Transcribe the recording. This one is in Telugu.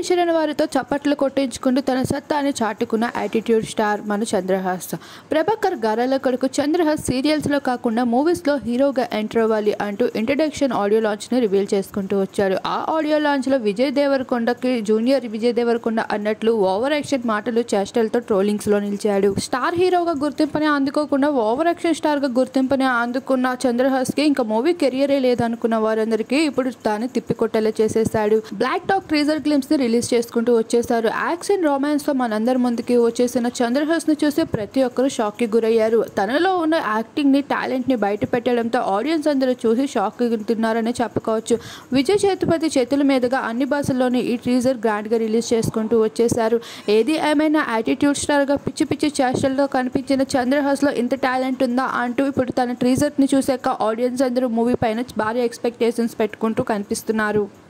కనిపించిన వారితో చప్పట్లు కొట్టించుకుంటూ తన సత్తాని చాటుకున్న యాటిట్యూడ్ స్టార్ మన చంద్రహాస్ ప్రభాకర్ గారాల కొడుకు చంద్రహాస్ సీరియల్స్లో కాకుండా మూవీస్లో హీరోగా ఎంటర్ అవ్వాలి అంటూ ఇంట్రడక్షన్ ఆడియో లాంచ్ని రివీల్ చేసుకుంటూ వచ్చాడు ఆ ఆడియో లాంచ్లో విజయ్ దేవరకొండకి జూనియర్ విజయ్ దేవరకొండ అన్నట్లు ఓవర్ యాక్షన్ మాటలు చేష్టలతో ట్రోలింగ్స్లో నిలిచాడు స్టార్ హీరోగా గుర్తింపుని అందుకోకుండా ఓవర్ యాక్షన్ స్టార్గా గుర్తింపుని అందుకున్న చంద్రహాస్కి ఇంకా మూవీ కెరియరే లేదనుకున్న వారందరికీ ఇప్పుడు తాను తిప్పికొట్టేలా చేసేసాడు బ్లాక్ టాక్ ట్రీజర్ గ్లిమ్స్ ని రిలీజ్ చేసుకుంటూ వచ్చేసారు యాక్షన్ రొమాన్స్ తో మనందరి ముందుకి వచ్చేసిన చంద్రహాస్ ని చూసి ప్రతి ఒక్కరూ షాక్ కి గురయ్యారు తనలో ఉన్న యాక్టింగ్ ని టాలెంట్ ని బయట పెట్టడంతో ఆడియన్స్ అందరూ చూసి షాక్ తిన్నారని చెప్పుకోవచ్చు విజయ్ సేతుపతి చేతుల మీదుగా అన్ని భాషల్లోని ఈ టీజర్ గ్రాండ్ గా రిలీజ్ చేసుకుంటూ వచ్చేసారు ఏది ఏమైనా యాటిట్యూడ్ స్టార్ గా పిచ్చి పిచ్చి చేష్టలతో కనిపించిన చంద్రహాస్ లో ఇంత టాలెంట్ ఉందా అంటూ ఇప్పుడు తన టీజర్ ని చూసాక ఆడియన్స్ అందరూ మూవీ పైన భారీ ఎక్స్పెక్టేషన్స్ పెట్టుకుంటూ కనిపిస్తున్నారు